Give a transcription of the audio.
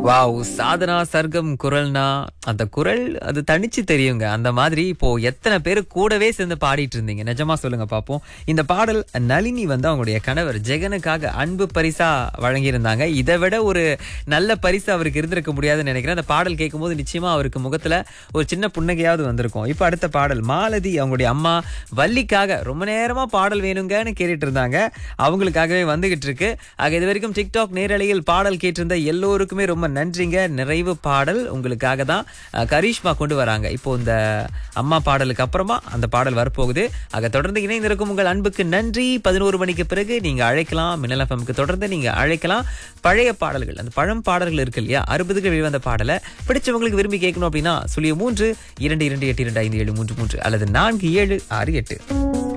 wow Sadhana சர்க்கம் குரல்னா அந்த குரல் அது தனிச்சு தெரியுங்க அந்த மாதிரி இப்போ எத்தனை பேர் கூடவே சேர்ந்து பாடிட்டு இருந்தீங்க நிஜமா சொல்லுங்க பாப்போம் இந்த பாடல் நளினி வந்து அவங்களுடைய கணவர் ஜெகனுக்காக அன்பு பரிசா வழங்கியிருந்தாங்க இதை விட ஒரு நல்ல பரிசு அவருக்கு இருந்திருக்க முடியாதுன்னு நினைக்கிறேன் அந்த பாடல் கேட்கும்போது நிச்சயமா அவருக்கு முகத்துல ஒரு சின்ன புன்னகையாவது வந்திருக்கும் இப்போ அடுத்த பாடல் மாலதி அவங்களுடைய அம்மா வள்ளிக்காக ரொம்ப நேரமா பாடல் வேணுங்கன்னு கேட்டுட்டு இருந்தாங்க அவங்களுக்காகவே வந்துகிட்டு இருக்கு ஆக இது வரைக்கும் டிக்டாக் நேரலையில் பாடல் கேட்டிருந்த எல்லோருக்குமே ரொம்ப நன்றிங்க நிறைவு பாடல் உங்களுக்காக தான் அஹ், கரீஷ்மா கொண்டு வராங்க இப்போ இந்த அம்மா பாடலுக்கு அப்புறமா அந்த பாடல் வரப்போகுது ஆக தொடர்ந்து இணைந்திருக்கும் உங்கள் அன்புக்கு நன்றி பதினோரு மணிக்கு பிறகு நீங்க அழைக்கலாம் மின்னல் எஃப்எம்க்கு தொடர்ந்து நீங்க அழைக்கலாம் பழைய பாடல்கள் அந்த பழம் பாடல்கள் இருக்கு இல்லையா அறுபதுக்கு வெளிவந்த பாடலை பிடிச்சவங்களுக்கு விரும்பி கேட்கணும் அப்படின்னா சுழிய மூன்று இரண்டு இரண்டு எட்டு இரண்டு ஐந்து ஏழு மூன்று மூன்று அல்லது நான்கு ஏழு ஆறு எட்டு